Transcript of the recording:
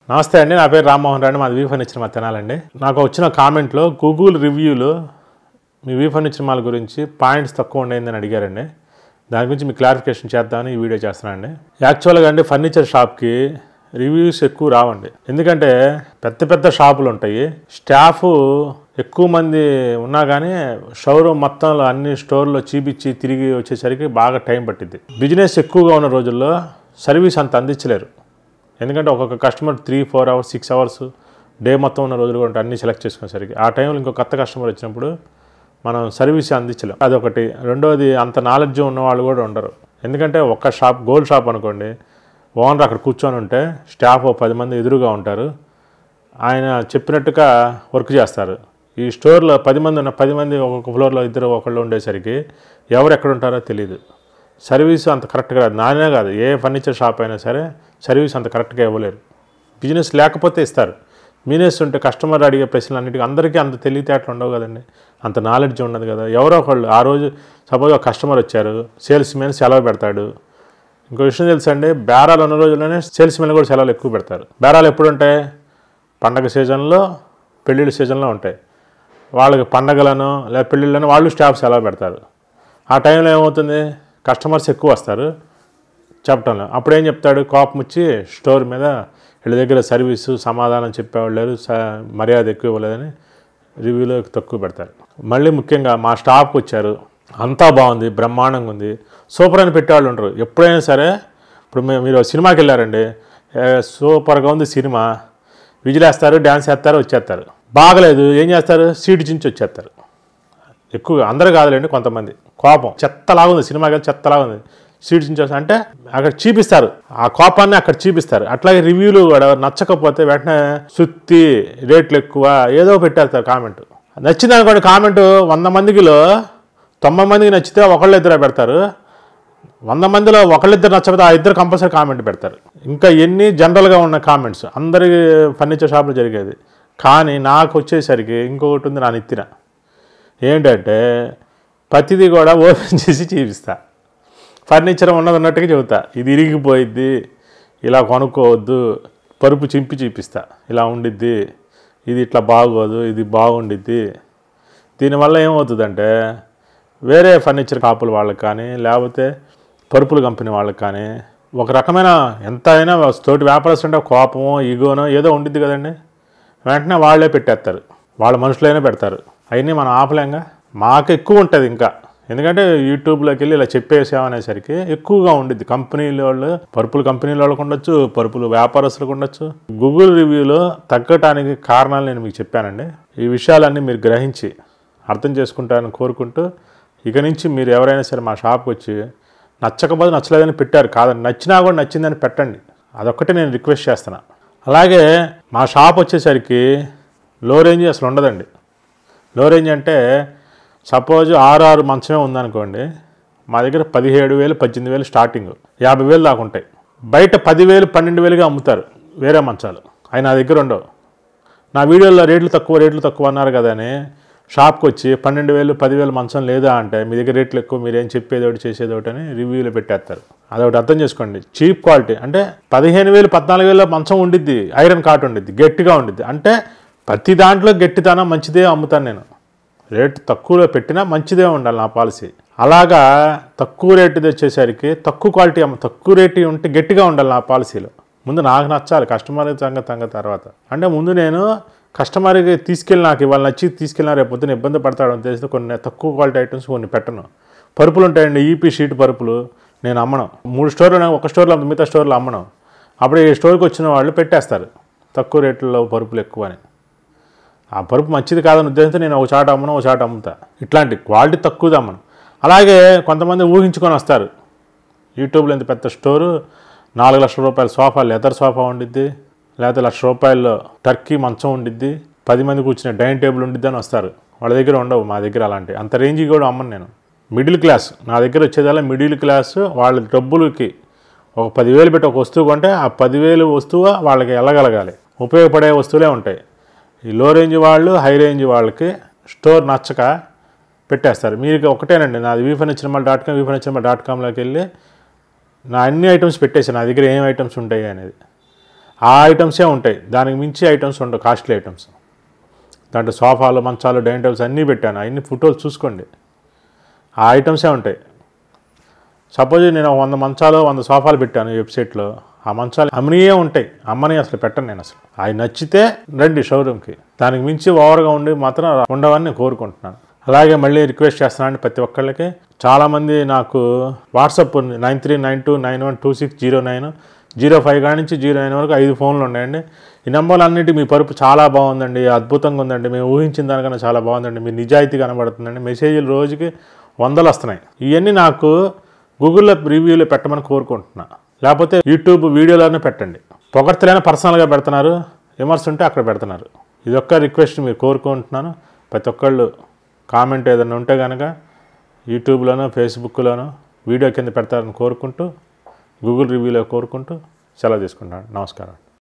నమస్తే అండి నా పేరు రామ్మోహన్ రెడ్డి మాది వీ ఫర్నిచర్ మా తినాలండి నాకు వచ్చిన కామెంట్లో గూగుల్ రివ్యూలో మీ వీ ఫర్నిచర్ మాల్ గురించి పాయింట్స్ తక్కువ ఉండేదని అడిగారండి దాని గురించి మీకు క్లారిఫికేషన్ చేద్దామని ఈ వీడియో చేస్తున్నానండి యాక్చువల్గా అండి ఫర్నిచర్ షాప్కి రివ్యూస్ ఎక్కువ రావండి ఎందుకంటే పెద్ద పెద్ద షాపులు ఉంటాయి స్టాఫ్ ఎక్కువ మంది ఉన్నా కానీ షోరూమ్ మొత్తంలో అన్ని స్టోర్లో చూపించి తిరిగి వచ్చేసరికి బాగా టైం పట్టింది బిజినెస్ ఎక్కువగా ఉన్న రోజుల్లో సర్వీస్ అంత అందించలేరు ఎందుకంటే ఒక్కొక్క customer three four hours six hours day మొత్తం ఉన్న రోజులు కూడా ఉంటాయి అన్ని సెలెక్ట్ చేసుకునేసరికి ఆ టైంలో ఇంకో కొత్త కస్టమర్ వచ్చినప్పుడు మనం సర్వీస్ అందించలేం అదొకటి రెండోది అంత నాలెడ్జ్ ఉన్న వాళ్ళు కూడా ఉండరు ఎందుకంటే ఒక్క షాప్ గోల్డ్ షాప్ అనుకోండి ఓనర్ అక్కడ కూర్చొని ఉంటే స్టాఫ్ ఓ పది మంది ఎదురుగా ఉంటారు ఆయన చెప్పినట్టుగా వర్క్ చేస్తారు ఈ స్టోర్లో పది మంది ఉన్న పది మంది ఒక్కొక్క ఫ్లోర్లో ఇద్దరు ఒకళ్ళు ఉండేసరికి ఎవరు ఎక్కడ ఉంటారో తెలియదు సర్వీస్ అంత కరెక్ట్గా రాదు నానే కాదు ఏ ఫర్నిచర్ షాప్ అయినా సరే సర్వీస్ అంత కరెక్ట్గా ఇవ్వలేరు బిజినెస్ లేకపోతే ఇస్తారు బిజినెస్ ఉంటే కస్టమర్ అడిగే ప్రశ్నలు అన్నిటికీ అందరికీ అంత తెలివితేటలు ఉండవు కదండి అంత నాలెడ్జ్ ఉండదు కదా ఎవరో ఒకళ్ళు ఆ రోజు సపోజ్ ఒక కస్టమర్ వచ్చారు సేల్స్ మెన్ సెలవు పెడతాడు ఇంకో విషయం తెలుసండి బేరాలు ఉన్న రోజుల్లోనే సేల్స్ మెన్ కూడా సెలవులు ఎక్కువ పెడతారు బేరాలు ఎప్పుడు ఉంటాయి పండగ సీజన్లో పెళ్ళిళ్ళ సీజన్లో ఉంటాయి వాళ్ళకి పండగలను లేదా పెళ్ళిళ్ళను వాళ్ళు స్టాఫ్ సెలవు పెడతారు ఆ టైంలో ఏమవుతుంది కస్టమర్స్ ఎక్కువ వస్తారు చెప్పటంలో అప్పుడు ఏం చెప్తాడు కోపం వచ్చి స్టోర్ మీద వీళ్ళ దగ్గర సర్వీసు సమాధానం చెప్పేవాళ్ళు లేరు స- మర్యాద ఎక్కువ ఇవ్వలేదని రివ్యూలో తక్కువ పెడతారు మళ్ళీ ముఖ్యంగా మా స్టాఫ్కి వచ్చారు అంతా బాగుంది బ్రహ్మాండంగా ఉంది సూపర్ అని పెట్టేవాళ్ళు ఉండరు ఎప్పుడైనా సరే ఇప్పుడు మే- మీరు సినిమాకి వెళ్ళారండి ఏ, సూపర్గా ఉంది సినిమా విజిలేస్తారు డ్యాన్స్ చేస్తారు వచ్చేస్తారు బాగలేదు ఏం చేస్తారు సీటు చించి వచ్చేస్తారు ఎక్కువ అందరూ కాదులేండి కొంతమంది కోపం చెత్తలాగా ఉంది సినిమా కదా చెత్తలాగా ఉంది సీట్స్ నుంచి అంటే అక్కడ చూపిస్తారు ఆ కోపాన్ని అక్కడ చూపిస్తారు అట్లాగే రివ్యూలు కూడా నచ్చకపోతే వెంటనే సుత్తి రేట్లు ఎక్కువ ఏదో పెట్టేస్తారు కామెంట్ నచ్చింది అనుకోండి కామెంట్ వంద మందికిలో తొంభై మందికి నచ్చితే ఒకళ్ళు ఇద్దరే పెడతారు వంద మందిలో ఒకళ్ళిద్దరు నచ్చకపోతే ఆ ఇద్దరు కంపల్సరీ కామెంట్ పెడతారు ఇంకా ఎన్ని జనరల్గా ఉన్న కామెంట్స్ అందరి ఫర్నిచర్ షాపులో జరిగేది కానీ నాకు వచ్చేసరికి ఇంకొకటి ఉంది నా నెత్తిన ఏంటంటే ప్రతిదీ కూడా ఓపెన్ చేసి చూపిస్తా ఫర్నిచర్ ఉన్నది ఉన్నట్టుగా చెబుతా ఇది ఇరిగిపోయిద్ది ఇలా కొనుక్కోవద్దు పరుపు చింపి చూపిస్తా ఇలా ఉండిద్ది ఇది ఇట్లా బాగోదు ఇది బాగుండిద్ది దీనివల్ల ఏమవుతుందంటే వేరే ఫర్నిచర్ కాపుల వాళ్ళకి కానీ లేకపోతే పరుపుల కంపెనీ వాళ్ళకి కానీ ఒక రకమైన ఎంత అయినా తోటి వ్యాపారస్తుంటే కోపమో ఈగోనో ఏదో ఉండిద్ది కదండి వెంటనే వాళ్ళే పెట్టేస్తారు వాళ్ళ మనుషులైనా పెడతారు అవన్నీ మనం ఆపలేంగా మాకు ఎక్కువ ఉంటుంది ఇంకా ఎందుకంటే యూట్యూబ్లోకి వెళ్ళి ఇలా చెప్పేసామనేసరికి ఎక్కువగా ఉండిద్ది కంపెనీల వాళ్ళు పరుపుల కంపెనీల వాళ్ళకు ఉండొచ్చు పరుపులు వ్యాపారస్తులకు ఉండొచ్చు గూగుల్ రివ్యూలో తగ్గటానికి కారణాలు నేను మీకు చెప్పానండి ఈ విషయాలన్నీ మీరు గ్రహించి అర్థం చేసుకుంటారని కోరుకుంటూ ఇక నుంచి మీరు ఎవరైనా సరే మా షాప్కి వచ్చి నచ్చకపోతే నచ్చలేదని పెట్టారు కాదండి నచ్చినా కూడా నచ్చిందని పెట్టండి అదొక్కటే నేను రిక్వెస్ట్ చేస్తున్నా అలాగే మా షాప్ వచ్చేసరికి లో రేంజ్ అసలు ఉండదండి లో రేంజ్ అంటే సపోజ్ ఆరు ఆరు మంచమే ఉందనుకోండి మా దగ్గర పదిహేడు వేలు పద్దెనిమిది వేలు స్టార్టింగ్ యాభై వేలు దాకా ఉంటాయి బయట పదివేలు పన్నెండు వేలుగా అమ్ముతారు వేరే మంచాలు అవి నా దగ్గర ఉండవు నా వీడియోలో రేట్లు తక్కువ రేట్లు తక్కువ అన్నారు కదా అని షాప్కి వచ్చి పన్నెండు వేలు పదివేలు మంచం లేదా అంటే మీ దగ్గర రేట్లు ఎక్కువ మీరేం చెప్పేది ఒకటి చేసేది ఒకటి అని రివ్యూలో పెట్టేస్తారు అదొకటి అర్థం చేసుకోండి చీప్ క్వాలిటీ అంటే పదిహేను వేలు పద్నాలుగు వేల మంచం ఉండిద్ది ఐరన్ కాట్ ఉండిద్ది గట్టిగా ఉండిద్ది అంటే ప్రతి దాంట్లో గట్టితనం మంచిదే అమ్ముతాను నేను రేటు తక్కువలో పెట్టినా మంచిదే ఉండాలి నా పాలసీ అలాగా తక్కువ రేటుది వచ్చేసరికి తక్కువ క్వాలిటీ అమ్మ తక్కువ రేటు ఉంటే గట్టిగా ఉండాలి నా పాలసీలో ముందు నాకు నచ్చాలి కస్టమర్ సంగతి సంగతి తర్వాత అంటే ముందు నేను కస్టమర్కి తీసుకెళ్ళి నాకు ఇవాళ నచ్చి తీసుకెళ్ళినా రేపు పొద్దున ఇబ్బంది పడతాడని తెలిసి కొన్ని తక్కువ క్వాలిటీ ఐటమ్స్ కొన్ని పెట్టను పరుపులు ఉంటాయండి ఈపీ షీట్ పరుపులు నేను అమ్మను మూడు స్టోర్లు ఒక స్టోర్లో అమ్ముతా, మిగతా స్టోర్లో అమ్మను అప్పుడు ఈ స్టోర్కి వచ్చిన వాళ్ళు పెట్టేస్తారు తక్కువ రేట్లలో పరుపులు ఎక్కువ అని ఆ పరుపు మంచిది కాదని ఉద్దేశంతో నేను ఒక చాట అమ్మను ఒక చాట అమ్ముతా ఇట్లాంటి క్వాలిటీ తక్కువది అమ్మను అలాగే కొంతమంది ఊహించుకొని వస్తారు యూట్యూబ్లో ఇంత పెద్ద స్టోరు నాలుగు లక్షల రూపాయల సోఫా లెదర్ సోఫా ఉండిద్ది లేకపోతే లక్ష రూపాయల్లో టర్కీ మంచం ఉండిద్ది పది మంది కూర్చునే డైనింగ్ టేబుల్ ఉండిద్ది అని వస్తారు వాళ్ళ దగ్గర ఉండవు మా దగ్గర అలాంటి అంత రేంజ్కి కూడా అమ్మను నేను మిడిల్ క్లాస్ నా దగ్గర వచ్చేదల్లా మిడిల్ క్లాస్ వాళ్ళ డబ్బులకి ఒక పదివేలు పెట్టి ఒక వస్తువు కొంటే ఆ పదివేలు వస్తువు వాళ్ళకి వెళ్ళగలగాలి ఉపయోగపడే వస్తువులే ఉంటాయి ఈ లో రేంజ్ వాళ్ళు హై రేంజ్ వాళ్ళకి స్టోర్ నచ్చక పెట్టేస్తారు మీకు ఒకటేనండి నాది V furniture mall dot com V furniture mall dot కామ్లోకి వెళ్ళి నా అన్ని ఐటమ్స్ పెట్టేసాను నా దగ్గర ఏం ఐటమ్స్ ఉంటాయి అనేది ఆ ఐటమ్సే ఉంటాయి దానికి మించి ఐటమ్స్ ఉండవు కాస్ట్లీ ఐటమ్స్ దాంట్లో సోఫాలు మంచాలు డైనింగ్ టేబుల్స్ అన్నీ పెట్టాను అన్ని ఫోటోలు చూసుకోండి ఆ ఐటమ్సే ఉంటాయి సపోజ్ నేను ఒక వంద మంచాలు వంద సోఫాలు పెట్టాను ఈ వెబ్సైట్లో ఆ మంచాలు అమ్మనియే ఉంటాయి అమ్మని అసలు పెట్టను నేను అసలు అవి నచ్చితే రండి షోరూమ్కి దానికి మించి ఓవర్గా ఉండి మాత్రం ఉండవని నేను కోరుకుంటున్నాను అలాగే మళ్ళీ రిక్వెస్ట్ చేస్తున్నాను ప్రతి ఒక్కళ్ళకి చాలామంది నాకు వాట్సాప్ ఉంది nine three nine two nine one two six zero nine zero five కాడి నుంచి జీరో నైన్ వరకు ఐదు ఫోన్లు ఉన్నాయండి ఈ నెంబర్లు అన్నిటి మీ పరుపు చాలా బాగుందండి అద్భుతంగా ఉందండి మేము ఊహించిన దానికన్నా చాలా బాగుందండి మీ నిజాయితీ కనబడుతుందండి మెసేజ్లు రోజుకి వందలు వస్తున్నాయి ఇవన్నీ నాకు గూగుల్లో రివ్యూలో పెట్టమని కోరుకుంటున్నా లేకపోతే యూట్యూబ్ వీడియోలోనే పెట్టండి పొగడ్తలైనా పర్సనల్గా పెడుతున్నారు విమర్శ ఉంటే అక్కడ పెడుతున్నారు ఇది ఒక్క రిక్వెస్ట్ మీరు కోరుకుంటున్నాను ప్రతి ఒక్కళ్ళు కామెంట్ ఏదైనా ఉంటే కనుక యూట్యూబ్లోనో ఫేస్బుక్లోనో వీడియో కింద పెడతారని కోరుకుంటూ గూగుల్ రివ్యూలో కోరుకుంటూ సెలవు తీసుకుంటాను నమస్కారం